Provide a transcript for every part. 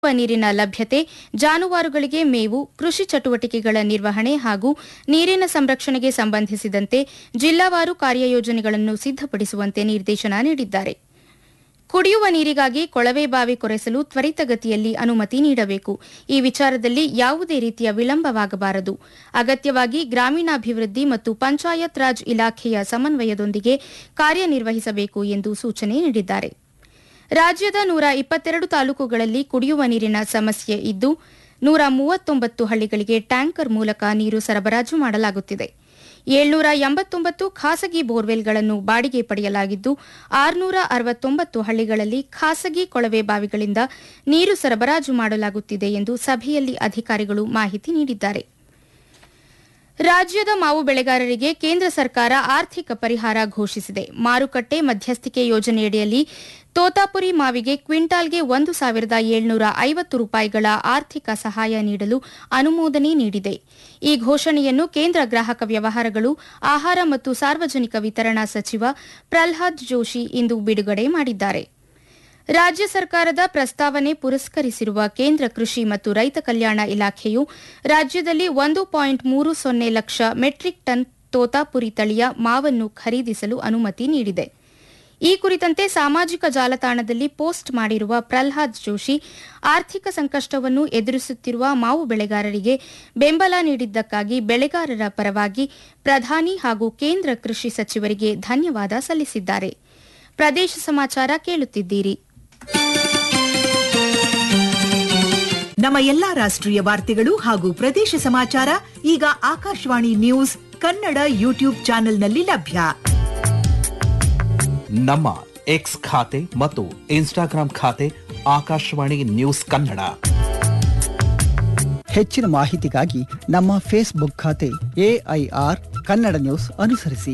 ನೀರಿನ ಲಭ್ಯತೆ ಜಾನುವಾರುಗಳಿಗೆ ಮೇವು ಕೃಷಿ ಚಟುವಟಿಕೆಗಳ ನಿರ್ವಹಣೆ ಹಾಗೂ ನೀರಿನ ಸಂರಕ್ಷಣೆಗೆ ಸಂಬಂಧಿಸಿದಂತೆ ಜಿಲ್ಲಾವಾರು ಕಾರ್ಯಯೋಜನೆಗಳನ್ನು ಸಿದ್ದಪಡಿಸುವಂತೆ ನಿರ್ದೇಶನ ನೀಡಿದ್ದಾರೆ ಕುಡಿಯುವ ನೀರಿಗಾಗಿ ಕೊಳವೆ ಬಾವಿ ಕೊರೆಸಲು ತ್ವರಿತಗತಿಯಲ್ಲಿ ಅನುಮತಿ ನೀಡಬೇಕು ಈ ವಿಚಾರದಲ್ಲಿ ಯಾವುದೇ ರೀತಿಯ ವಿಳಂಬವಾಗಬಾರದು ಅಗತ್ಯವಾಗಿ ಗ್ರಾಮೀಣಾಭಿವೃದ್ಧಿ ಮತ್ತು ಪಂಚಾಯತ್ ರಾಜ್ ಇಲಾಖೆಯ ಸಮನ್ವಯದೊಂದಿಗೆ ಕಾರ್ಯನಿರ್ವಹಿಸಬೇಕು ಎಂದು ಸೂಚನೆ ನೀಡಿದ್ದಾರೆ ರಾಜ್ಯದ ನೂರ ಇಪ್ಪತ್ತೆರಡು ತಾಲೂಕುಗಳಲ್ಲಿ ಕುಡಿಯುವ ನೀರಿನ ಸಮಸ್ಯೆ ಇದ್ದು ನೂರ ಮೂವತ್ತೊಂಬತ್ತು ಹಳ್ಳಿಗಳಿಗೆ ಟ್ಯಾಂಕರ್ ಮೂಲಕ ನೀರು ಸರಬರಾಜು ಮಾಡಲಾಗುತ್ತಿದೆ ಏಳ್ನೂರ ಎಂಬತ್ತೊಂಬತ್ತು ಖಾಸಗಿ ಬೋರ್ವೆಲ್ಗಳನ್ನು ಬಾಡಿಗೆ ಪಡೆಯಲಾಗಿದ್ದು ಆರುನೂರ ಅರವತ್ತೊಂಬತ್ತು ಹಳ್ಳಿಗಳಲ್ಲಿ ಖಾಸಗಿ ಕೊಳವೆ ಬಾವಿಗಳಿಂದ ನೀರು ಸರಬರಾಜು ಮಾಡಲಾಗುತ್ತಿದೆ ಎಂದು ಸಭೆಯಲ್ಲಿ ಅಧಿಕಾರಿಗಳು ಮಾಹಿತಿ ನೀಡಿದ್ದಾರೆ ರಾಜ್ಯದ ಮಾವು ಬೆಳೆಗಾರರಿಗೆ ಕೇಂದ್ರ ಸರ್ಕಾರ ಆರ್ಥಿಕ ಪರಿಹಾರ ಘೋಷಿಸಿದೆ ಮಾರುಕಟ್ಟೆ ಮಧ್ಯಸ್ಥಿಕೆ ಯೋಜನೆಯಡಿಯಲ್ಲಿ ತೋತಾಪುರಿ ಮಾವಿಗೆ ಕ್ವಿಂಟಾಲ್ಗೆ ಒಂದು ಸಾವಿರದ ಏಳ್ನೂರ ಐವತ್ತು ರೂಪಾಯಿಗಳ ಆರ್ಥಿಕ ಸಹಾಯ ನೀಡಲು ಅನುಮೋದನೆ ನೀಡಿದೆ ಈ ಘೋಷಣೆಯನ್ನು ಕೇಂದ್ರ ಗ್ರಾಹಕ ವ್ಯವಹಾರಗಳು ಆಹಾರ ಮತ್ತು ಸಾರ್ವಜನಿಕ ವಿತರಣಾ ಸಚಿವ ಪ್ರಲ್ಹಾದ್ ಜೋಶಿ ಇಂದು ಬಿಡುಗಡೆ ಮಾಡಿದ್ದಾರೆ ರಾಜ್ಯ ಸರ್ಕಾರದ ಪ್ರಸ್ತಾವನೆ ಪುರಸ್ಕರಿಸಿರುವ ಕೇಂದ್ರ ಕೃಷಿ ಮತ್ತು ರೈತ ಕಲ್ಯಾಣ ಇಲಾಖೆಯು ರಾಜ್ಯದಲ್ಲಿ ಒಂದು ಪಾಯಿಂಟ್ ಮೂರು ಸೊನ್ನೆ ಲಕ್ಷ ಮೆಟ್ರಿಕ್ ಟನ್ ತೋತಾಪುರಿ ತಳಿಯ ಮಾವನ್ನು ಖರೀದಿಸಲು ಅನುಮತಿ ನೀಡಿದೆ ಈ ಕುರಿತಂತೆ ಸಾಮಾಜಿಕ ಜಾಲತಾಣದಲ್ಲಿ ಪೋಸ್ಟ್ ಮಾಡಿರುವ ಪ್ರಲ್ಹಾದ್ ಜೋಶಿ ಆರ್ಥಿಕ ಸಂಕಷ್ಟವನ್ನು ಎದುರಿಸುತ್ತಿರುವ ಮಾವು ಬೆಳೆಗಾರರಿಗೆ ಬೆಂಬಲ ನೀಡಿದ್ದಕ್ಕಾಗಿ ಬೆಳೆಗಾರರ ಪರವಾಗಿ ಪ್ರಧಾನಿ ಹಾಗೂ ಕೇಂದ್ರ ಕೃಷಿ ಸಚಿವರಿಗೆ ಧನ್ಯವಾದ ಸಲ್ಲಿಸಿದ್ದಾರೆ ಪ್ರದೇಶ ಸಮಾಚಾರ ಕೇಳುತ್ತಿದ್ದೀರಿ ನಮ್ಮ ಎಲ್ಲಾ ರಾಷ್ಟ್ರೀಯ ವಾರ್ತೆಗಳು ಹಾಗೂ ಪ್ರದೇಶ ಸಮಾಚಾರ ಈಗ ಆಕಾಶವಾಣಿ ನ್ಯೂಸ್ ಕನ್ನಡ ಯೂಟ್ಯೂಬ್ ಚಾನೆಲ್ನಲ್ಲಿ ಲಭ್ಯ ನಮ್ಮ ಎಕ್ಸ್ ಖಾತೆ ಮತ್ತು ಇನ್ಸ್ಟಾಗ್ರಾಂ ಖಾತೆ ಆಕಾಶವಾಣಿ ನ್ಯೂಸ್ ಕನ್ನಡ ಹೆಚ್ಚಿನ ಮಾಹಿತಿಗಾಗಿ ನಮ್ಮ ಫೇಸ್ಬುಕ್ ಖಾತೆ ಎಐಆರ್ ಕನ್ನಡ ನ್ಯೂಸ್ ಅನುಸರಿಸಿ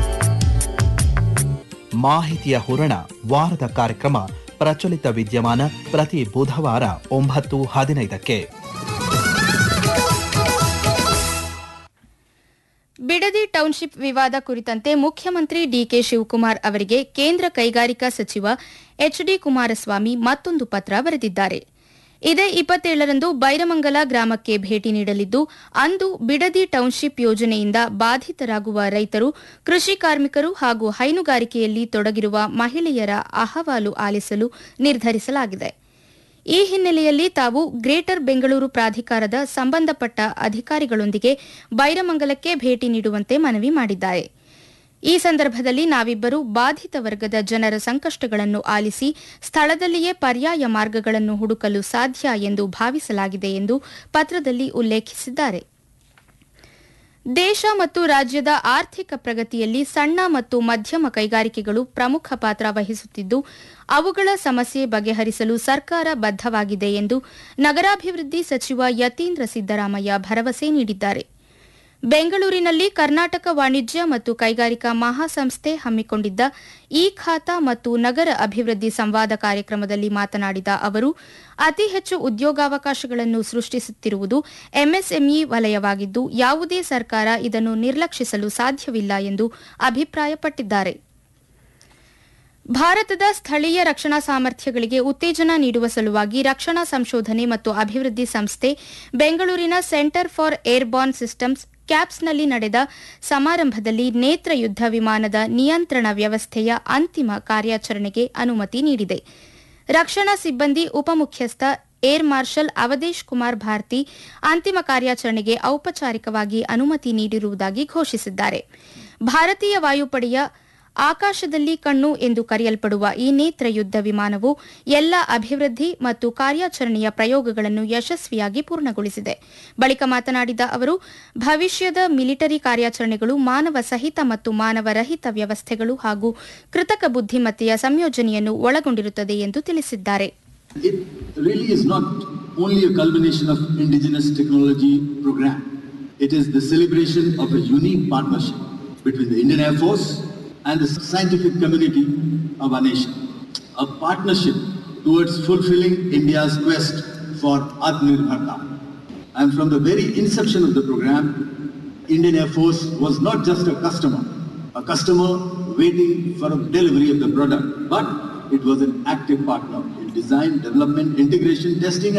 ಮಾಹಿತಿಯ ಹೂರಣ ವಾರದ ಕಾರ್ಯಕ್ರಮ ಪ್ರಚಲಿತ ವಿದ್ಯಮಾನ ಪ್ರತಿ ಬುಧವಾರ ಒಂಬತ್ತು ಹದಿನೈದಕ್ಕೆ ಬಿಡದಿ ಟೌನ್ಶಿಪ್ ವಿವಾದ ಕುರಿತಂತೆ ಮುಖ್ಯಮಂತ್ರಿ ಡಿಕೆ ಶಿವಕುಮಾರ್ ಅವರಿಗೆ ಕೇಂದ್ರ ಕೈಗಾರಿಕಾ ಸಚಿವ ಎಚ್ಡಿ ಕುಮಾರಸ್ವಾಮಿ ಮತ್ತೊಂದು ಪತ್ರ ಬರೆದಿದ್ದಾರೆ ಇದೇ ಇಪ್ಪತ್ತೇಳರಂದು ಬೈರಮಂಗಲ ಗ್ರಾಮಕ್ಕೆ ಭೇಟಿ ನೀಡಲಿದ್ದು ಅಂದು ಬಿಡದಿ ಟೌನ್ಶಿಪ್ ಯೋಜನೆಯಿಂದ ಬಾಧಿತರಾಗುವ ರೈತರು ಕೃಷಿ ಕಾರ್ಮಿಕರು ಹಾಗೂ ಹೈನುಗಾರಿಕೆಯಲ್ಲಿ ತೊಡಗಿರುವ ಮಹಿಳೆಯರ ಅಹವಾಲು ಆಲಿಸಲು ನಿರ್ಧರಿಸಲಾಗಿದೆ ಈ ಹಿನ್ನೆಲೆಯಲ್ಲಿ ತಾವು ಗ್ರೇಟರ್ ಬೆಂಗಳೂರು ಪ್ರಾಧಿಕಾರದ ಸಂಬಂಧಪಟ್ಟ ಅಧಿಕಾರಿಗಳೊಂದಿಗೆ ಬೈರಮಂಗಲಕ್ಕೆ ಭೇಟಿ ನೀಡುವಂತೆ ಮನವಿ ಮಾಡಿದ್ದಾರೆ ಈ ಸಂದರ್ಭದಲ್ಲಿ ನಾವಿಬ್ಬರು ಬಾಧಿತ ವರ್ಗದ ಜನರ ಸಂಕಷ್ಟಗಳನ್ನು ಆಲಿಸಿ ಸ್ಥಳದಲ್ಲಿಯೇ ಪರ್ಯಾಯ ಮಾರ್ಗಗಳನ್ನು ಹುಡುಕಲು ಸಾಧ್ಯ ಎಂದು ಭಾವಿಸಲಾಗಿದೆ ಎಂದು ಪತ್ರದಲ್ಲಿ ಉಲ್ಲೇಖಿಸಿದ್ದಾರೆ ದೇಶ ಮತ್ತು ರಾಜ್ಯದ ಆರ್ಥಿಕ ಪ್ರಗತಿಯಲ್ಲಿ ಸಣ್ಣ ಮತ್ತು ಮಧ್ಯಮ ಕೈಗಾರಿಕೆಗಳು ಪ್ರಮುಖ ಪಾತ್ರ ವಹಿಸುತ್ತಿದ್ದು ಅವುಗಳ ಸಮಸ್ಯೆ ಬಗೆಹರಿಸಲು ಸರ್ಕಾರ ಬದ್ದವಾಗಿದೆ ಎಂದು ನಗರಾಭಿವೃದ್ಧಿ ಸಚಿವ ಯತೀಂದ್ರ ಸಿದ್ದರಾಮಯ್ಯ ಭರವಸೆ ನೀಡಿದ್ದಾರೆ ಬೆಂಗಳೂರಿನಲ್ಲಿ ಕರ್ನಾಟಕ ವಾಣಿಜ್ಯ ಮತ್ತು ಕೈಗಾರಿಕಾ ಮಹಾಸಂಸ್ಥೆ ಹಮ್ಮಿಕೊಂಡಿದ್ದ ಇ ಖಾತಾ ಮತ್ತು ನಗರ ಅಭಿವೃದ್ಧಿ ಸಂವಾದ ಕಾರ್ಯಕ್ರಮದಲ್ಲಿ ಮಾತನಾಡಿದ ಅವರು ಅತಿ ಹೆಚ್ಚು ಉದ್ಯೋಗಾವಕಾಶಗಳನ್ನು ಸೃಷ್ಟಿಸುತ್ತಿರುವುದು ಎಂಎಸ್ಎಂಇ ವಲಯವಾಗಿದ್ದು ಯಾವುದೇ ಸರ್ಕಾರ ಇದನ್ನು ನಿರ್ಲಕ್ಷಿಸಲು ಸಾಧ್ಯವಿಲ್ಲ ಎಂದು ಅಭಿಪ್ರಾಯಪಟ್ಟಿದ್ದಾರೆ ಭಾರತದ ಸ್ಥಳೀಯ ರಕ್ಷಣಾ ಸಾಮರ್ಥ್ಯಗಳಿಗೆ ಉತ್ತೇಜನ ನೀಡುವ ಸಲುವಾಗಿ ರಕ್ಷಣಾ ಸಂಶೋಧನೆ ಮತ್ತು ಅಭಿವೃದ್ಧಿ ಸಂಸ್ಥೆ ಬೆಂಗಳೂರಿನ ಸೆಂಟರ್ ಫಾರ್ ಏರ್ಬಾರ್ನ್ ಸಿಸ್ಟಮ್ಸ್ ಕ್ಯಾಪ್ಸ್ನಲ್ಲಿ ನಡೆದ ಸಮಾರಂಭದಲ್ಲಿ ನೇತ್ರ ಯುದ್ಧ ವಿಮಾನದ ನಿಯಂತ್ರಣ ವ್ಯವಸ್ಥೆಯ ಅಂತಿಮ ಕಾರ್ಯಾಚರಣೆಗೆ ಅನುಮತಿ ನೀಡಿದೆ ರಕ್ಷಣಾ ಸಿಬ್ಬಂದಿ ಉಪಮುಖ್ಯಸ್ಥ ಏರ್ ಮಾರ್ಷಲ್ ಅವಧೇಶ್ ಕುಮಾರ್ ಭಾರತಿ ಅಂತಿಮ ಕಾರ್ಯಾಚರಣೆಗೆ ಔಪಚಾರಿಕವಾಗಿ ಅನುಮತಿ ನೀಡಿರುವುದಾಗಿ ಘೋಷಿಸಿದ್ದಾರೆ ಭಾರತೀಯ ವಾಯುಪಡೆಯ ಆಕಾಶದಲ್ಲಿ ಕಣ್ಣು ಎಂದು ಕರೆಯಲ್ಪಡುವ ಈ ನೇತ್ರ ಯುದ್ಧ ವಿಮಾನವು ಎಲ್ಲ ಅಭಿವೃದ್ಧಿ ಮತ್ತು ಕಾರ್ಯಾಚರಣೆಯ ಪ್ರಯೋಗಗಳನ್ನು ಯಶಸ್ವಿಯಾಗಿ ಪೂರ್ಣಗೊಳಿಸಿದೆ ಬಳಿಕ ಮಾತನಾಡಿದ ಅವರು ಭವಿಷ್ಯದ ಮಿಲಿಟರಿ ಕಾರ್ಯಾಚರಣೆಗಳು ಮಾನವ ಸಹಿತ ಮತ್ತು ಮಾನವರಹಿತ ವ್ಯವಸ್ಥೆಗಳು ಹಾಗೂ ಕೃತಕ ಬುದ್ಧಿಮತ್ತೆಯ ಸಂಯೋಜನೆಯನ್ನು ಒಳಗೊಂಡಿರುತ್ತದೆ ಎಂದು ತಿಳಿಸಿದ್ದಾರೆ It really is not only a culmination of indigenous technology program. It is the celebration of a unique partnership between the Indian Air Force and the scientific community of our nation. A partnership towards fulfilling India's quest for Atmanirbharta. And from the very inception of the program, Indian Air Force was not just a customer, a customer waiting for a delivery of the product, but it was an active partner in design, development, integration, testing,